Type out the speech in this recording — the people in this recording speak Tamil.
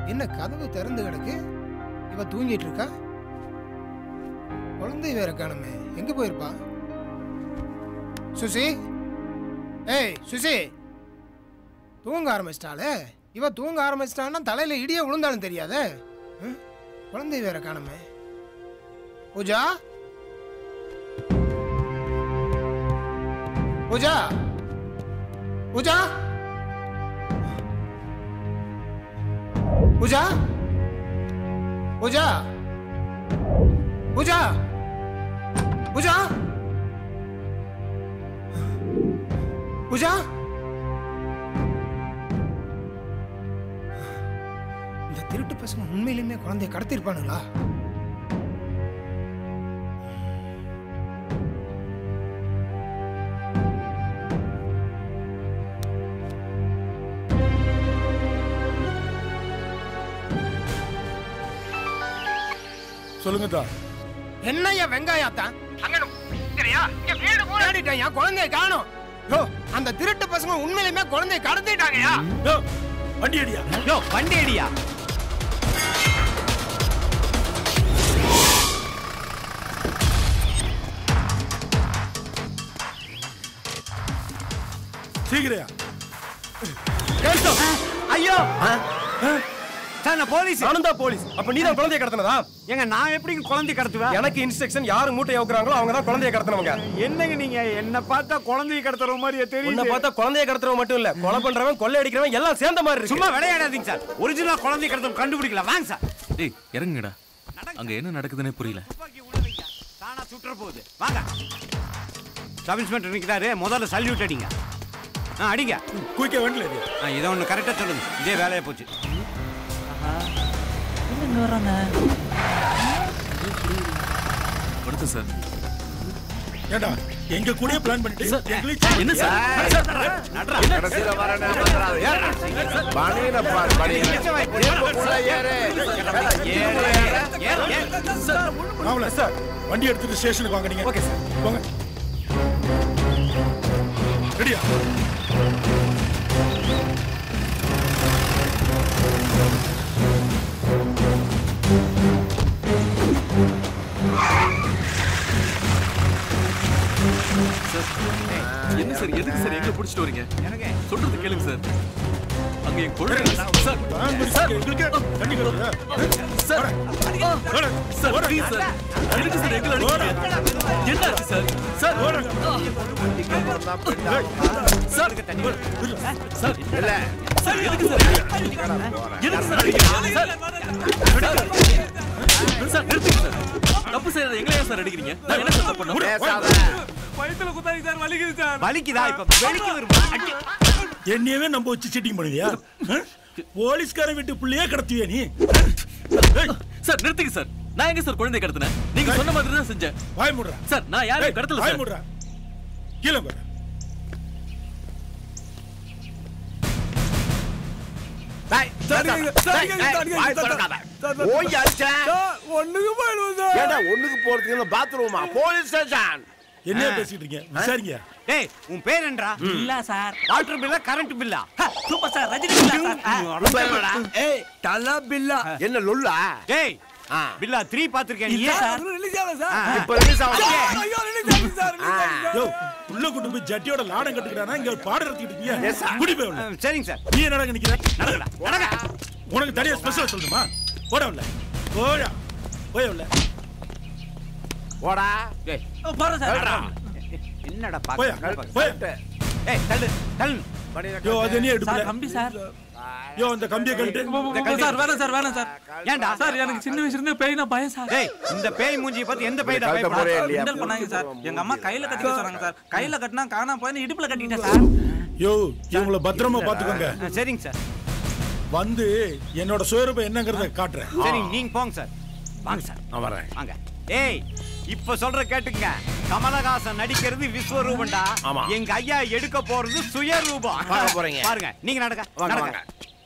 என்ன கதவு திறந்து கிடக்கு இவ தூங்கிட்டு இருக்கா குழந்தை வேற காணுமே எங்க போயிருப்பா சுசி ஏய் சுசி தூங்க ஆரம்பிச்சிட்டாளே இவ தூங்க ஆரம்பிச்சிட்டான்னா தலையில இடிய விழுந்தாலும் தெரியாதே ம்? குழந்தை வேற காணுமே பூஜா பூஜா பூஜா பூஜா பூஜா பூஜா பூஜா பூஜா இந்த திருட்டு பசங்க உண்மையிலுமே குழந்தைய கடத்திருப்பானுங்களா சொல்லுங்க தான் என்னய்யா வெங்காயத்தான் அங்க தேடிட்டேன் என் குழந்தைய காணும் யோ அந்த திருட்டு பசங்க உண்மையிலுமே குழந்தைய கடத்திட்டாங்கயா வண்டி அடியா யோ வண்டி அடியா சீக்கிரம் ஐயோ சார் நான் போலீஸ் நானும் தான் போலீஸ் அப்ப நீ தான் குழந்தைய கடத்தினதா ஏங்க நான் எப்படி குழந்தை கடத்துவேன் எனக்கு இன்ஸ்ட்ரக்ஷன் யாரு மூட்டை அவுக்குறாங்களோ அவங்க தான் குழந்தைய கடத்தினவங்க என்னங்க நீங்க என்ன பார்த்தா குழந்தைய கடத்துற மாதிரியே உன்னை தெரியுது பார்த்தா குழந்தைய கடத்துறவன் மட்டும் இல்ல கொலை பண்றவன் கொள்ளை அடிக்கிறவன் எல்லாம் சேர்ந்த மாதிரி இருக்கு சும்மா விளையாடாதீங்க சார் ஒரிஜினல் குழந்தை கடத்தம் கண்டுபிடிக்கலாம் வாங்க சார் டேய் இறங்குங்கடா அங்க என்ன நடக்குதுன்னே புரியல துப்பாக்கி உள்ள வைங்க தானா சுற்ற போகுது வாங்க சப் இன்ஸ்பெக்டர் நிற்கிறாரு முதல்ல சல்யூட் அடிங்க ஆ அடிங்க குயிக்க வண்டில அடி ஆ இதை ஒன்று கரெக்டாக சொல்லுங்க இதே வேலையை போச்சு படுத்து சார் ஏண்டா எங்க கூட பிளான் பண்ணிட்டு எங்களையும் என்ன சார் கடைசியில வர நேரம் ஏறு. பனியனை பாரு, பனியனை. உள்ள ஏறு. ஆமால சார் வண்டி எடுத்துட்டு ஸ்டேஷனுக்கு வாங்க நீங்க ஓகே சார் போங்க ரெடியா என்ன சார் எதுக்கு சார் எங்க புடிச்சிட்டு வரீங்க எனக்கு சொல்றது கேளுங்க சார் அங்க என் குழந்தை சார் சார் எங்களுக்கு வண்டி வருதா சார் சார் ப்ளீஸ் சார் எதுக்கு சார் எங்களை அடிக்கிறீங்க என்னாச்சு சார் சார் சார் சார் இல்ல. சார் எதுக்கு சார் எதுக்கு சார் அடிக்கிறீங்க சார் சார் சார் நிறுத்துங்க சார் தப்பு செய்யறது எங்களையா சார் அடிக்கிறீங்க நான் என்ன சார் தப்பு பண்ணோம் பேசாத. வலிக்குதா இப்ப வெளிக்கு வருமா அடி. என்னையவே நம்ப வச்சு சீட்டிங் பண்ணுவியா ஆ? போலீஸ்காரன் வீட்டு பிள்ளையே கடத்துவியா நீ ஏய், சார் நிறுத்துங்க சார் நான் எங்க சார் குழந்தை கடத்தினேன் நீங்க சொன்ன மாதிரி தான் செஞ்சேன் வாய் மூடுறா சார் நான் யாரையும் கடத்தல வாய் சார் மூடுறா கீழே போற டேய், டேய், டேய், வாய் திறக்காத. ஓங்கி அடிச்சேன். ஏன்டா ஒண்ணுக்கு போறதுக்கு இந்த பாத்ரூமா போலீஸ் ஸ்டேஷன் என்ன பேசிட்டு இருக்கீங்க விசாரிங்க டேய் உன் பேர் என்றா இல்ல சார் வாட்டர் பில்லா கரண்ட் பில்லா super sir Rajini Billa sir ஏய் தலா பில்லா என்ன லொல்லா டேய் ஆ. பில்லா த்ரீ பாத்திருக்கேன் நீ இல்ல சார் இப்ப ரிலீஸ் ஆகும் யோ உள்ள கொண்டு போய் ஜட்டியோட லாடம் கட்டுக்கிறானா இங்க பாடம் நடத்திட்டு Yes, sir. இருக்கீங்க குடி போய் உள்ள. சரிங்க சார் நீ என்னடா நிக்கிற நடக்கடா நடக்க உனக்கு தனியா ஸ்பெஷல் சொல்லணுமா போட உள்ள போடா போய் உள்ள போடா டேய் போறேன் சார் என்னடா போய் பாக்க போய் ஏய் தள்ளு தள்ளு யோ அது என்ன சார் எடுக்கல கம்பி சார் யோ இந்த கம்பியை கழட்டு சார் வேணாம் சார் வேணாம் சார் ஏன்டா சார் எனக்கு சின்ன வயசுல இருந்தே பேய்னா பயம் சார் டேய் இந்த பேய் மூஞ்சியை பார்த்து எந்த பேய்டா கழட்ட பயப்படா போறே இல்லையா கிண்டல் பண்ணாங்க சார் எங்க அம்மா கையில கட்டிக்க சொன்னாங்க சார் கையில கட்டினா காணாம போய் இடுப்புல கட்டிட்டேன் சார் யோ இவங்கள பத்திரமா பாத்துக்கோங்க ஆ, சரிங்க சார் வந்து என்னோட சுயரூபம் என்னங்கறத காட்டுறேன் சரிங்க நீங்க போங்க சார் வாங்க சார் நான் வரேன் வாங்க ஏய் இப்ப சொல்ற கேட்டுங்க கமலஹாசன் நடிக்கிறது விஸ்வரூபம்டா ஆமா. எங்க ஐயா எடுக்க போறது சுயரூபம் பார்க்க போறீங்க. பாருங்க நீங்க நடக்க வாங்க நடக்க வாங்க